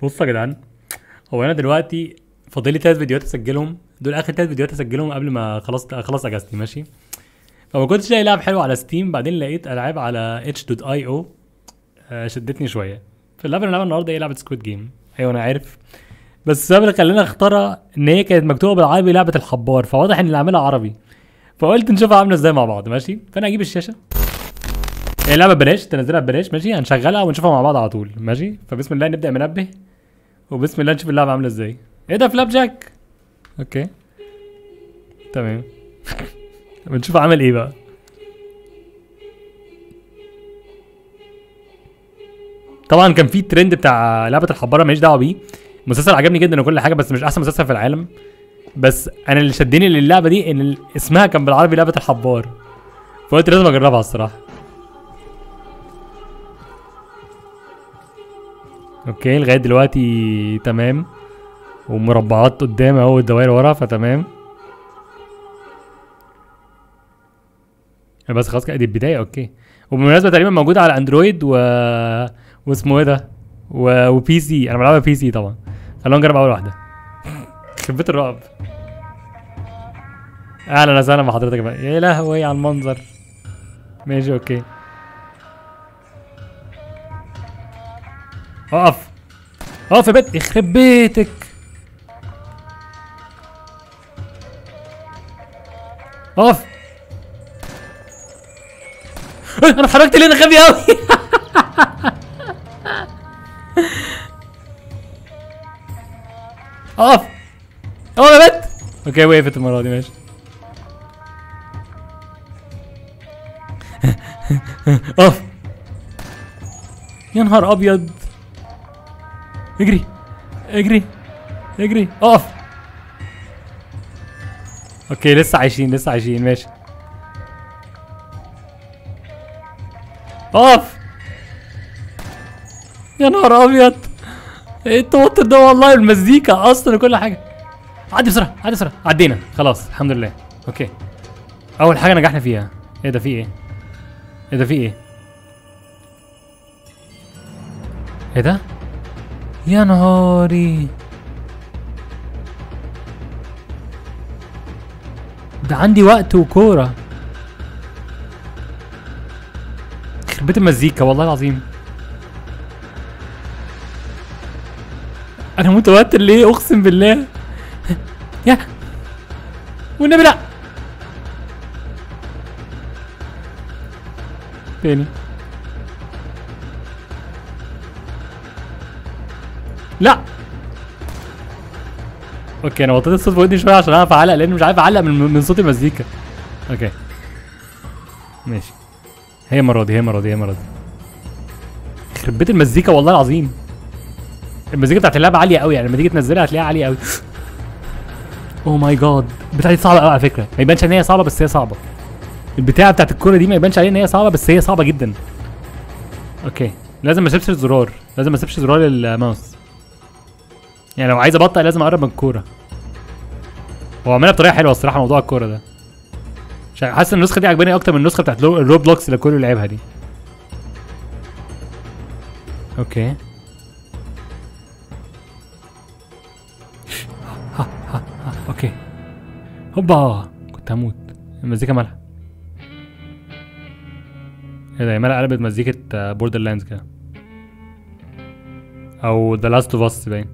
بصوا يا جدعان هو انا دلوقتي فاضل لي تلات فيديوهات اسجلهم دول اخر تلات فيديوهات اسجلهم قبل ما خلاص خلاص اجازتي ماشي فما كنتش لاقي لعب حلو على ستيم بعدين لقيت العاب على اتش دوت اي او شدتني شويه فاللعبه اللي هنلعبها النهارده هي لعبه سكويد جيم ايوه انا عارف بس السبب اللي خلاني اختارها ان هي كانت مكتوبه بالعربي لعبه الحبار فواضح ان اللي عاملها عربي فقلت نشوفها عامله ازاي مع بعض ماشي فانا هجيب الشاشه هي لعبه ببلاش تنزلها ببلاش ماشي هنشغلها ونشوفها مع بعض على طول ماشي فبسم الله نبدا منبه وبسم الله نشوف اللعبه عامله ازاي ايه ده فلاب جاك اوكي تمام بنشوف عمل ايه بقى طبعا كان في ترند بتاع لعبه الحباره ماليش دعوه بيه المسلسل عجبني جدا وكل حاجه بس مش احسن مسلسل في العالم بس انا اللي شدني للعبه دي ان ال- اسمها كان بالعربي لعبه الحبار فقلت لازم اجربها الصراحه اوكي لغايه دلوقتي تمام ومربعات قدام اهو والدوائر ورا فتمام بس خلاص كده دي البدايه اوكي وبالمناسبه تقريبا موجوده على اندرويد و واسمه ايه ده و... وبي سي انا بلعبها بي سي طبعا خلونا نجرب اول واحده يخرب بيت الرعب اهلا وسهلا بحضرتك بقى يا لهوي على المنظر ماشي اوكي اقف اقف يا بنت يخرب بيتك اقف إيه، انا اتحركت ليه انا غبي قوي اقف اقف يا بنت اوكي وقفت المره دي ماشي اقف يا نهار ابيض اجري اجري اجري اقف اوكي لسه عايشين لسه عايشين ماشي اقف يا نهار ابيض ايه التوتر ده والله المزيكا اصلا وكل حاجه عدي بسرعه عدي بسرعه عدينا خلاص الحمد لله اوكي اول حاجه نجحنا فيها ايه ده في ايه ايه ده في ايه ايه ده يا نهاري ده عندي وقت وكوره يخرب بيت المزيكا والله العظيم انا متوتر ليه اقسم بالله يا والنبي لا تاني لا اوكي انا وطيت الصوت في ودني شويه عشان اعرف اعلق لان مش عارف اعلق من من صوت المزيكا اوكي ماشي هي المره دي هي المره دي هي المره دي يخرب بيت المزيكا والله العظيم المزيكا بتاعت اللعبه عاليه قوي يعني لما تيجي تنزلها هتلاقيها عاليه قوي اوه ماي جاد البتاعه دي صعبه قوي على فكره ما يبانش ان هي صعبه بس هي صعبه البتاعه بتاعت الكوره دي ما يبانش عليها ان هي صعبه بس هي صعبه جدا اوكي لازم ما اسيبش الزرار لازم ما اسيبش زرار الماوس يعني لو عايز ابطأ لازم اقرب من الكوره هو عملها بطريقه حلوه الصراحه موضوع الكوره ده مش عارف، حاسس ان النسخه دي عجباني اكتر من النسخه بتاعت لو- الروبلوكس اللي كله لعبها دي اوكي ها ها ها اوكي هوبا كنت هموت المزيكا مالها ايه ده هي مالها قلبت مزيكة بوردر لاندز كده او ذا لاست اوف اس باين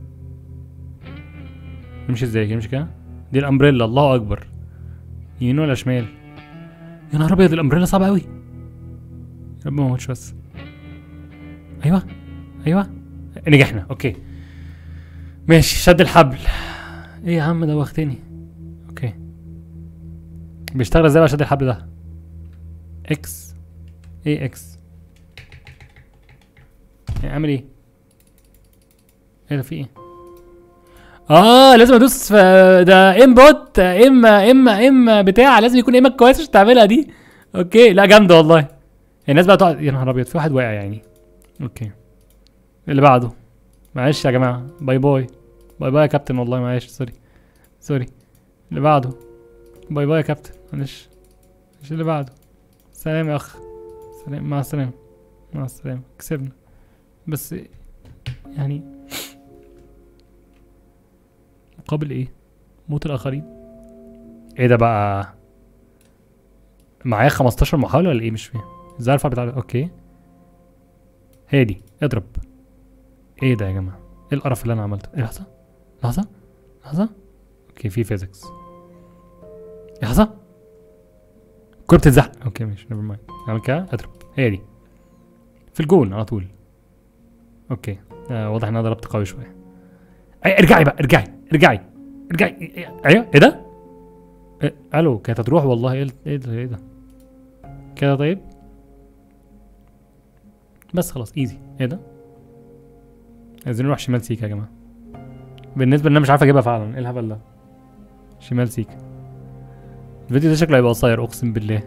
نمشي ازاي نمشي كده دي الامبريلا الله اكبر يمين ولا شمال يا نهار ابيض الامبريلا صعبه قوي يا رب ما اموتش بس ايوه ايوه نجحنا اوكي ماشي شد الحبل ايه يا عم دوختني اوكي بيشتغل ازاي بقى شد الحبل ده اكس ايه اكس يعني اعمل ايه ايه ده في ايه اه لازم ادوس في ده انبوت اما اما اما بتاع لازم يكون ايمك كويس عشان تعملها دي اوكي لا جامده والله الناس بقى تقعد يا نهار ابيض في واحد واقع يعني اوكي اللي بعده معلش يا جماعه باي باي باي باي يا كابتن والله معلش سوري سوري اللي بعده باي باي يا كابتن معلش مش اللي بعده سلام يا اخ سلام مع السلامه مع السلامه كسبنا بس يعني مقابل ايه موت الاخرين ايه ده بقى معايا 15 محاولة ولا ايه مش فاهم ازاي ارفع بتاع اوكي هي دي اضرب ايه ده يا جماعة ايه القرف اللي انا عملته ايه لحظة لحظة لحظة اوكي في فيزيكس لحظة الكورة بتتزحق اوكي ماشي نيفر مايند اعمل كده اضرب هي دي في الجون على طول اوكي آه واضح ان انا ضربت قوي شوية أي ارجعي بقى ارجعي ارجعي ارجعي ايوه ايه ده؟ إيه؟ الو كانت هتروح والله ايه ايه ده ايه ده؟ كده طيب؟ بس خلاص ايزي ايه ده؟ عايزين نروح شمال سيكا يا جماعه بالنسبه ان انا مش عارف اجيبها فعلا ايه الهبل ده؟ شمال سيكا الفيديو ده شكله هيبقى قصير اقسم بالله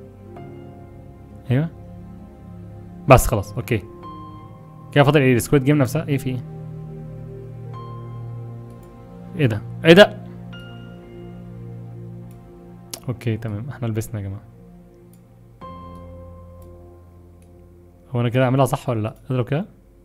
ايوه بس خلاص اوكي كده فاضل ايه السكويد جيم نفسها ايه في ايه؟ ايه ده؟ ايه ده؟ اوكي تمام احنا لبسنا يا جماعه هو انا كده اعملها صح ولا لا؟ اضرب كده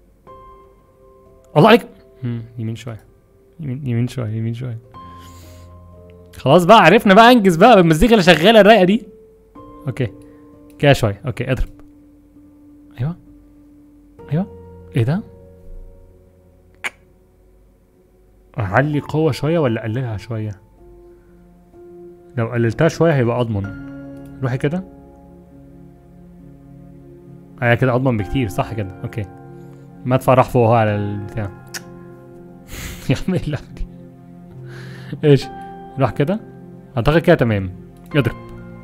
الله عليك مم، يمين شويه يمين يمين شويه يمين شويه خلاص بقى عرفنا بقى انجز بقى بالمزيكا اللي شغاله الرايقه دي اوكي كده شويه اوكي اضرب ايوه ايوه ايه ده؟ اعلي قوه شويه ولا اقللها شويه لو قللتها شويه هيبقى اضمن روحي كده ايوه كده اضمن بكتير صح كده اوكي مدفع راح فوق اهو على البتاع يا عم ايه اللعبة دي ايش روح كده اعتقد كده تمام اضرب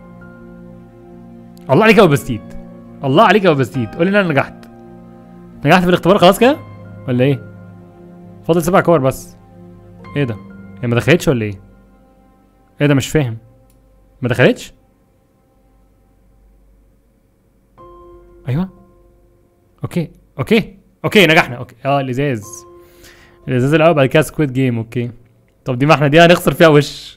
الله عليك يا ابو بستيد الله عليك يا ابو بستيد قول لي ان انا نجحت نجحت في الاختبار خلاص كده ولا ايه فاضل سبع كور بس ايه ده هي ما دخلتش ولا ايه ايه ده مش فاهم ما دخلتش ايوه اوكي اوكي اوكي نجحنا اوكي اه الازاز الازاز الاول بعد كده سكويد جيم اوكي طب دي ما احنا دي هنخسر فيها وش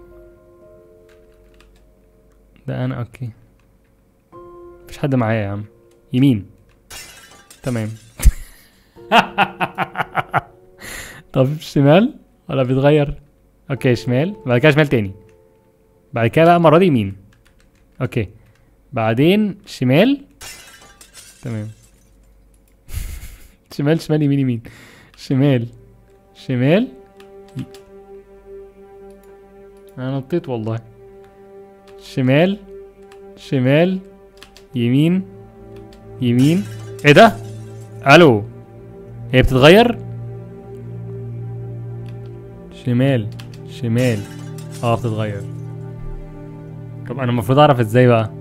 ده انا اوكي مفيش حد معايا يا عم يمين تمام طب شمال ولا بيتغير اوكي شمال بعد كده شمال تاني بعد كده بقى المره دي يمين اوكي بعدين شمال تمام شمال شمال يمين يمين شمال شمال ي- انا نطيت والله شمال شمال يمين يمين ايه ده الو هي بتتغير شمال شمال اه بتتغير طب انا المفروض اعرف ازاي بقى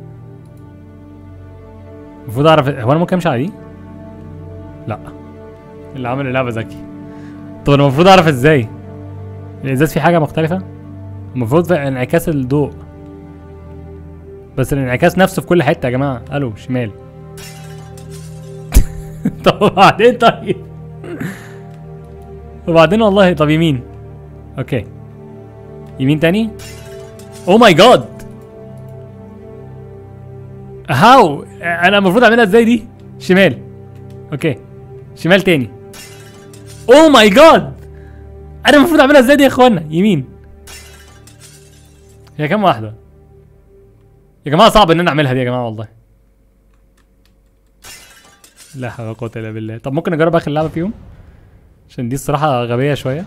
المفروض اعرف هو انا ممكن امشي على دي لا اللي عمل اللعبه ذكي طب انا المفروض اعرف ازاي الازاز فيه حاجه مختلفه المفروض في انعكاس الضوء بس الانعكاس نفسه في كل حته يا جماعه الو شمال طب وبعدين طيب وبعدين والله طب يمين اوكي يمين تاني او ماي جاد هاو انا المفروض اعملها ازاي دي شمال اوكي شمال تاني او ماي جاد انا المفروض اعملها ازاي دي يا اخوانا يمين هي كام واحده يا جماعه صعب ان انا اعملها دي يا جماعه والله لا حول ولا قوه الا بالله طب ممكن نجرب اخر لعبه فيهم عشان دي الصراحه غبيه شويه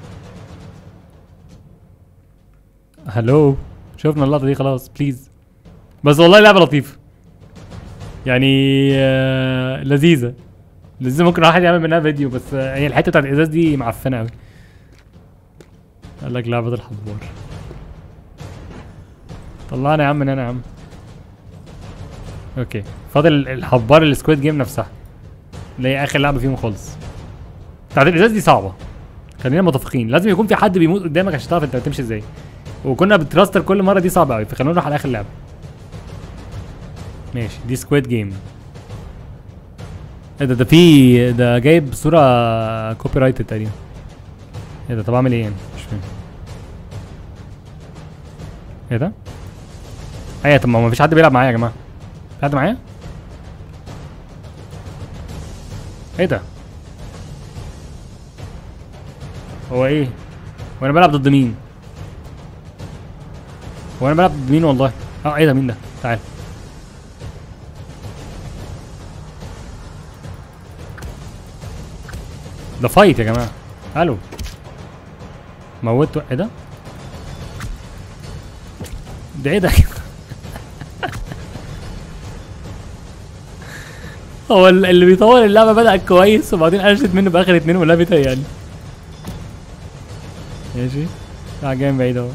هلو شفنا اللقطه دي خلاص بليز بس والله لعبه لطيفه يعني آه لذيذه لذيذه ممكن واحد يعمل منها فيديو بس آه هي الحته بتاعت الازاز دي معفنه قوي قال لك لعبه الحبار طلعنا يا عم من هنا يا عم اوكي فاضل الحبار السكويد جيم نفسها اللي هي اخر لعبه فيهم خالص بتاعت الازاز دي صعبه خلينا متفقين لازم يكون في حد بيموت قدامك عشان تعرف انت بتمشي ازاي وكنا بتراستر كل مره دي صعبه قوي فخلينا نروح على اخر لعبه ماشي دي سكويد جيم ايه ده ده في ده جايب صوره كوبي رايت تقريبا ايه ده طب اعمل ايه يعني مش فاهم ايه ده ايوه طب ما هو مفيش حد بيلعب معايا يا جماعه في حد معايا ايه ده هو ايه وانا بلعب ضد مين وانا بلعب ضد مين والله اه ايه ده مين ده تعال ده فايت يا جماعه الو موتوا ايه ده ده ايه ده هو ال- اللي بيطور اللعبه بدأ كويس وبعدين قلشت منه باخر اتنين ولا بيتهيألي ماشي لا جاي من بعيد اهو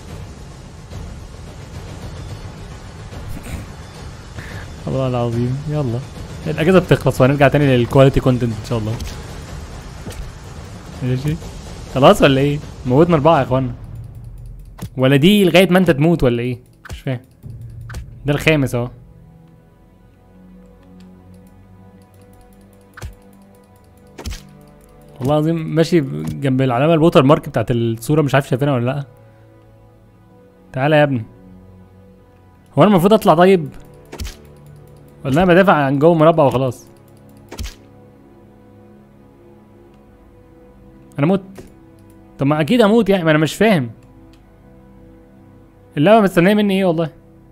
والله العظيم يلا الاجازه بتخلص وهنرجع تاني للكواليتي كونتنت ان شاء الله ماشي خلاص ولا ايه موتنا اربعه يا اخوانا ولا دي لغايه ما انت تموت ولا ايه مش فاهم ده الخامس اهو والله العظيم ماشي جنب العلامه الووتر مارك بتاعت الصوره مش عارف شايفينها ولا لا تعالى يا ابني هو انا المفروض اطلع طيب ولا انا بدافع عن جو مربع وخلاص انا مت طب ما اكيد اموت يعني ما انا مش فاهم اللعبه مستنيه مني ايه والله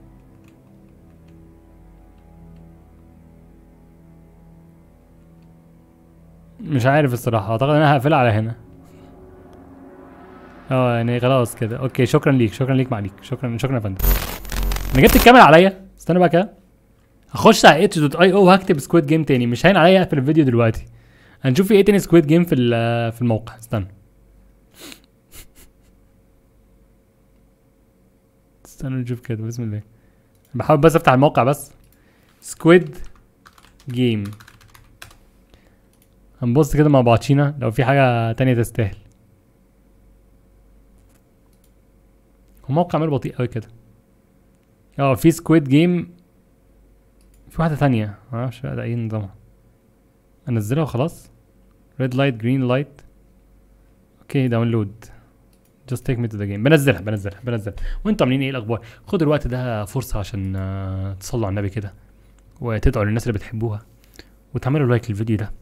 مش عارف الصراحه اعتقد ان انا هقفلها على هنا اه يعني خلاص كده اوكي شكرا ليك شكرا ليك معليك شكرا شكرا يا فندم انا جبت الكاميرا عليا استنى بقى كده هخش على اتش دوت اي او وهكتب سكويد جيم تاني مش هين عليا اقفل الفيديو دلوقتي هنشوف في ايه تاني سكويد جيم في ال- في الموقع استنى استنى نشوف كده بسم الله بحاول بس افتح الموقع بس سكويد جيم هنبص كده مع بعضينا لو في حاجة تانية تستاهل هو موقع عمال بطيء قوي كده اه في سكويد جيم في واحدة تانية معرفش بقى ده ايه نظامها انزلها وخلاص ريد لايت جرين لايت اوكي داونلود just take me to the game بنزلها بنزلها بنزلها وانتوا عاملين ايه الاخبار خدوا الوقت ده فرصة عشان آه، تصلوا على النبي كده وتدعوا للناس اللي بتحبوها وتعملوا لايك للفيديو ده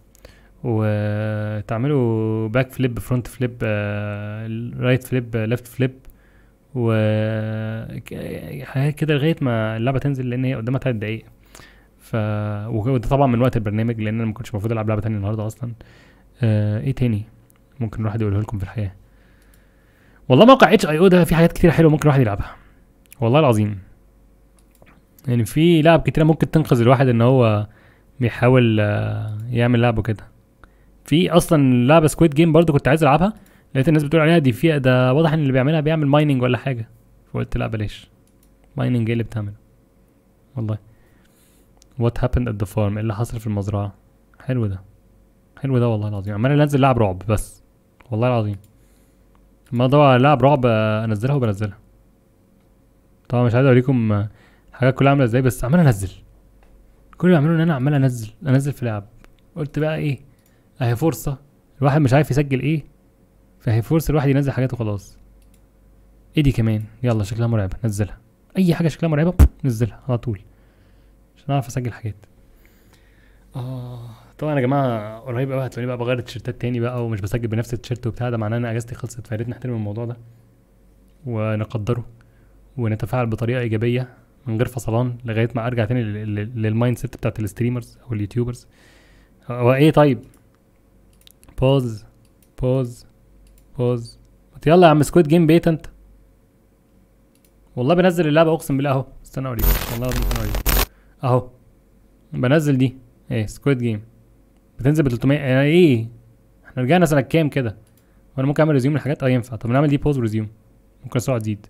وتعملوا باك فليب فرونت فليب رايت فليب ليفت فليب و ك- حاجات كده لغايه ما اللعبه تنزل لان هي قدامها تلات دقايق ف وده طبعا من وقت البرنامج لان انا ما كنتش المفروض العب لعبه تانية النهارده اصلا آه ايه تاني ممكن الواحد يقوله لكم في الحياه والله موقع اتش اي او ده فيه حاجات كتير حلوه ممكن الواحد يلعبها والله العظيم يعني في لعب كتيره ممكن تنقذ الواحد ان هو بيحاول آه، يعمل لعبه كده في اصلا لعبه سكويد جيم برضو كنت عايز العبها لقيت الناس بتقول عليها دي فيها ده واضح ان اللي بيعملها بيعمل مايننج ولا حاجه فقلت لا بلاش مايننج ايه اللي بتعمله والله وات happened at the farm ايه اللي حصل في المزرعه حلو ده حلو ده والله العظيم عمال انزل لعب رعب بس والله العظيم ما ادور على لعب رعب آه، انزلها وبنزلها طبعا مش عايز اوريكم آه، حاجات كلها عامله ازاي بس عمال انزل كل اللي بعمله ان انا عمال انزل انزل في لعب قلت بقى ايه اهي فرصه الواحد مش عارف يسجل ايه فهي فرصه الواحد ينزل حاجات وخلاص ايه دي كمان يلا شكلها مرعبه نزلها اي حاجه شكلها مرعبه نزلها على طول عشان اعرف اسجل حاجات اه طبعا يا جماعه قريب قوي هتلاقوني بقى بغير التيشيرتات تاني بقى ومش بسجل بنفس التيشيرت وبتاع ده معناه ان اجازتي خلصت فياريت نحترم الموضوع ده ونقدره ونتفاعل بطريقه ايجابيه من غير فصلان لغايه ما ارجع تاني لل- لل- للمايند سيت بتاعت الستريمرز او اليوتيوبرز هو ايه طيب بوز بوز بوز يلا يا عم سكويد جيم بيت انت والله بنزل اللعبه اقسم بالله اهو استنى اوريك والله العظيم استنى اوريك اهو بنزل دي ايه سكويد جيم بتنزل ب 300 يعني ايه احنا رجعنا سنه كام كده وانا ممكن اعمل ريزيوم للحاجات اه ينفع طب نعمل دي بوز وريزيوم ممكن السرعه تزيد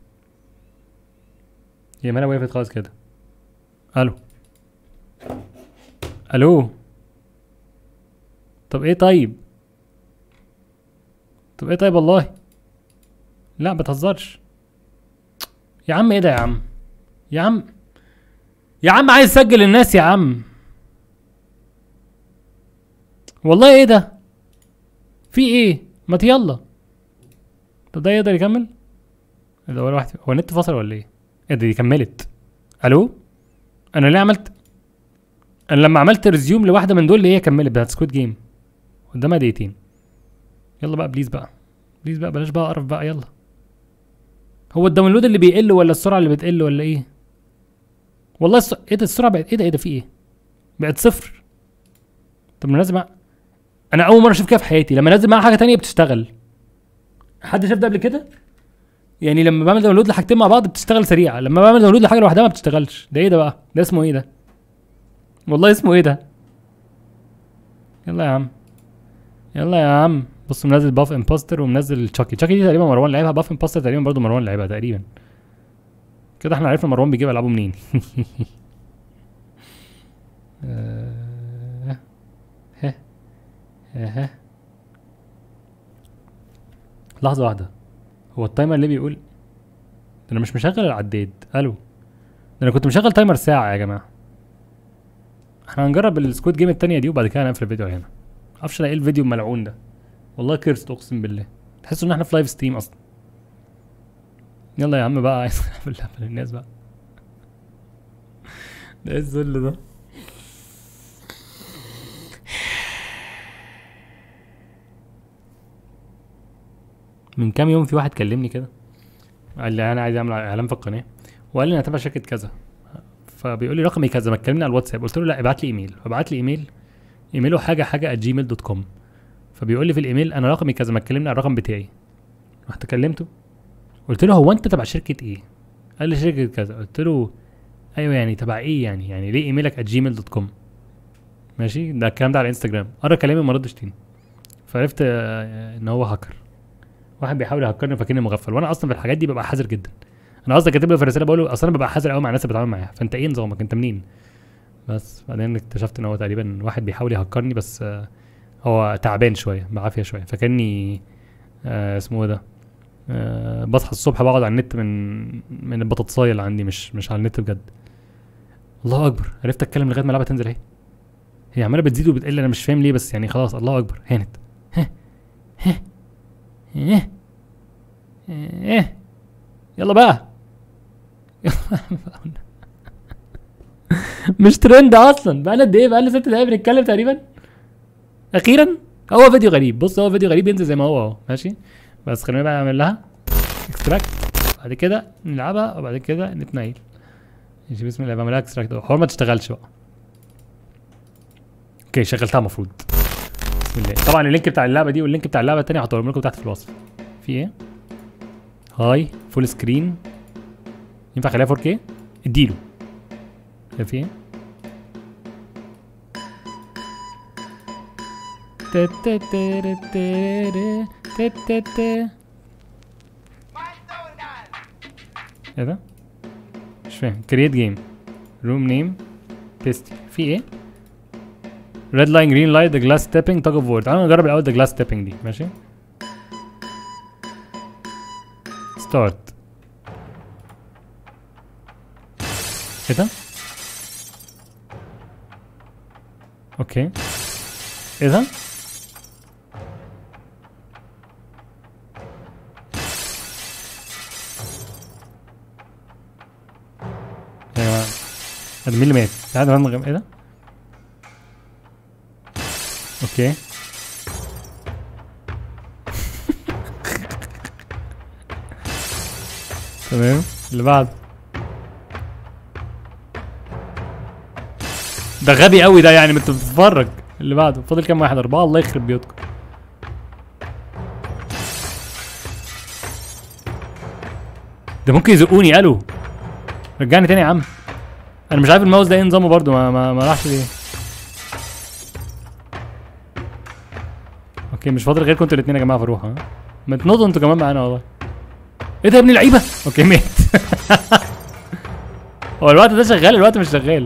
هي مالها وقفت خالص كده الو الو طب ايه طيب طب ايه طيب والله لا بتهزرش يا عم ايه ده يا عم يا عم يا عم عايز اسجل الناس يا عم والله ايه ده في ايه ما يلا طب ده يقدر يكمل إيه ده ولا واحد هو النت فصل ولا ايه ايه ده دي كملت الو انا ليه عملت انا لما عملت ريزيوم لواحده من دول اللي هي كملت بتاعت سكويد جيم قدامها دقيقتين يلا بقى بليز بقى بليز بقى بلاش بقى قرف بقى يلا هو الداونلود اللي بيقل ولا السرعه اللي بتقل ولا ايه والله الس... ايه ده السرعه بقت ايه ده ايه ده في ايه بقت صفر طب ما لازم أ... انا اول مره اشوف كده في حياتي لما لازم معاها حاجه تانية بتشتغل حد شاف ده قبل كده يعني لما بعمل داونلود لحاجتين مع بعض بتشتغل سريعه لما بعمل داونلود لحاجه لوحدها ما بتشتغلش ده ايه ده بقى ده اسمه ايه ده والله اسمه ايه ده يلا يا عم يلا يا عم بص منزل باف امباستر ومنزل تشاكي تشاكي دي تقريبا مروان لعبها باف امباستر تقريبا برضو مروان لعبها تقريبا كده احنا عرفنا مروان بيجيب العابه منين آه، ها ها لحظة واحدة هو التايمر ليه بيقول ده انا مش مشغل العداد الو ده انا كنت مشغل تايمر ساعة يا جماعة احنا هنجرب السكوت جيم التانية دي وبعد كده هنقفل الفيديو هنا معرفش الاقي الفيديو الملعون ده والله كرست اقسم بالله تحسوا ان احنا في لايف ستريم اصلا يلا يا عم بقى عايز اقفل اقفل الناس بقى ده ايه الذل ده من كام يوم في واحد كلمني كده قال لي انا عايز اعمل اعلان في القناه وقال لي انا تابع شركه كذا فبيقول لي رقمي كذا ما تكلمني على الواتساب قلت له لا ابعت لي ايميل فبعت لي ايميل ايميله حاجه حاجه جيميل دوت كوم فبيقول لي في الايميل انا رقمي كذا ما تكلمني على الرقم بتاعي رحت كلمته قلت له هو انت تبع شركه ايه قال لي شركه كذا قلت له ايوه يعني تبع ايه يعني يعني ليه ايميلك جيميل دوت كوم ماشي ده الكلام ده على انستجرام قرا كلامي ما ردش تاني فعرفت آه، ان هو هاكر واحد بيحاول يهكرني فاكرني مغفل وانا اصلا في الحاجات دي ببقى حذر جدا انا قصدي كاتب له في الرساله بقول له اصلا انا ببقى حذر قوي مع الناس اللي بتعامل معاها فانت ايه نظامك انت منين بس بعدين اكتشفت ان هو تقريبا واحد بيحاول يهكرني بس آه، هو تعبان شويه بعافيه شويه فكاني آه اسمه ايه ده آه بصحى الصبح بقعد على النت من من البطاطسايه اللي عندي مش مش على النت بجد الله اكبر عرفت اتكلم لغايه ما اللعبه تنزل اهي هي عماله بتزيد وبتقل انا مش فاهم ليه بس يعني خلاص الله اكبر هانت ها ها ايه ايه يلا بقى مش ترند اصلا بقى قد ايه بقى ست دقايق بنتكلم تقريبا اخيرا هو فيديو غريب بص هو فيديو غريب ينزل زي ما هو اهو ماشي بس خلينا بقى نعمل لها اكستراكت بعد كده نلعبها وبعد كده نتنيل ماشي بسم الله بعمل لها اكستراكت حوار ما تشتغلش بقى اوكي شغلتها المفروض بسم الله طبعا اللينك بتاع اللعبه دي واللينك بتاع اللعبه التانية هحطهم لكم تحت في الوصف في ايه هاي فول سكرين ينفع اخليها 4K اديله ده في ايه تا- تا- تا- را- تا- را- تا- تا- تا. ايه ده مش فاهم كرييت جيم روم نيم بيستي في ايه ريد لاين جرين لايت ذا جلاس ستيبنج توج اوف وورد تعالوا نجرب الاول ذا جلاس ستيبنج دي ماشي ستارت ايه ده اوكي ايه ده يا جماعه هذا مين اللي مات؟ تعال نغم ايه ده؟ اوكي تمام اللي بعد ده غبي قوي ده يعني ما انت بتتفرج اللي بعده فاضل كام واحد اربعه الله يخرب بيوتكم ده ممكن يزقوني الو رجعني تاني يا عم انا مش عارف الماوس ده ايه نظامه برضو ما ما, ما راحش ليه اوكي مش فاضل غيركم انتوا الاثنين يا جماعه فروح ها ما تنطوا انتوا كمان معانا والله ايه ده يا ابن اللعيبه اوكي مات هو الوقت ده شغال الوقت مش شغال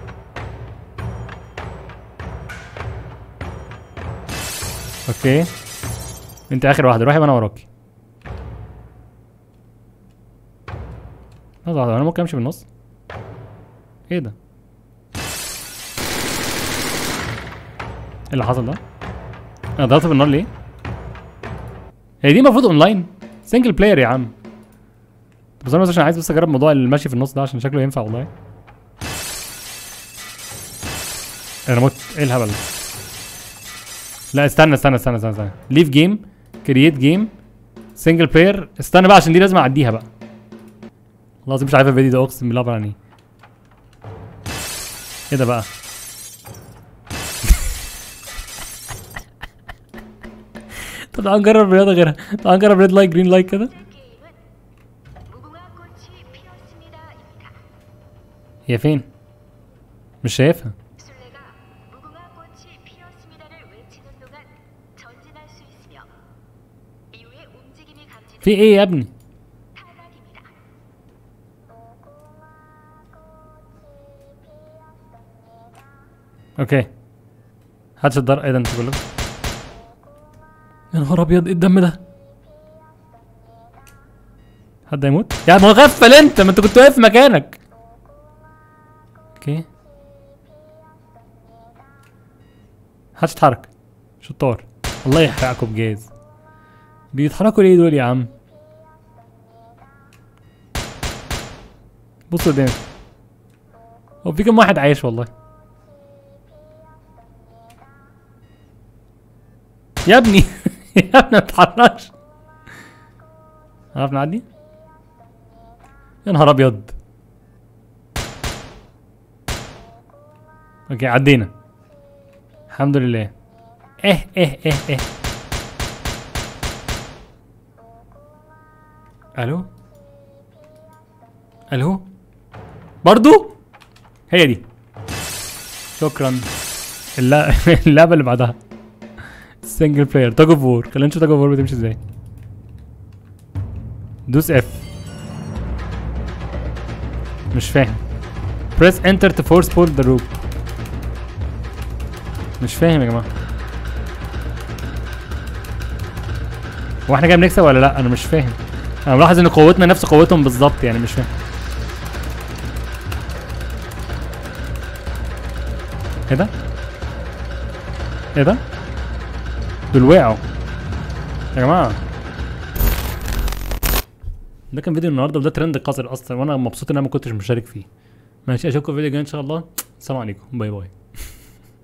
اوكي انت اخر واحده روحي وانا وراكي لحظه واحده انا ممكن امشي بالنص ايه ده ايه اللي حصل ده انا ضربت بالنار ليه هي دي المفروض اونلاين سنجل بلاير يا عم بس انا بس عشان عايز بس اجرب موضوع المشي في النص ده عشان شكله ينفع والله انا مت ايه الهبل ده؟ لا استنى استنى استنى استنى, استنى. ليف جيم كرييت جيم سنجل بلاير استنى بقى عشان دي لازم اعديها بقى والله العظيم مش عارف الفيديو ده اقسم بالله عباره عن ايه ايه ده بقى طب تعال نجرب رياضه غيرها تعال نجرب ريد لايت جرين لايت كده 게임은 무궁화 꽃이 피었습니다입니다. هي فين مش شايفها 술래가 무궁화 꽃이 피었습니다를 외치는 동안 전진할 수 있으며 이후에 움직임이 감지된 في ايه يا ابني 탈락입니다. اوكي هات الدار ايه ده انت كلكم يا نهار ابيض ايه الدم ده حد هيموت يا مغفل انت ما انت كنت واقف في مكانك اوكي هات تتحرك شطار الله يحرقكم بجاز بيتحركوا ليه دول يا عم بصوا قدامك هو في كام واحد عايش والله يا ابني يا ابني ما تتحركش عرفنا نعدي يا نهار ابيض اوكي عدينا الحمد لله ايه ايه ايه ايه الو الو برضو هي دي شكرا الل- اللعبه اللي بعدها سنجل بلاير تاج اوف وور خلينا نشوف تاج اوف وور بتمشي ازاي دوس اف مش فاهم press enter to force pull the rope مش فاهم يا جماعه هو احنا كده بنكسب ولا لا انا مش فاهم انا ملاحظ ان قوتنا نفس قوتهم بالظبط يعني مش فاهم ايه ده ايه ده دول وقعوا يا جماعه ده كان فيديو النهارده وده ترند قذر اصلا وانا مبسوط ان انا ما كنتش مشارك فيه ماشي اشوفكم في فيديو جاي ان شاء الله السلام عليكم باي باي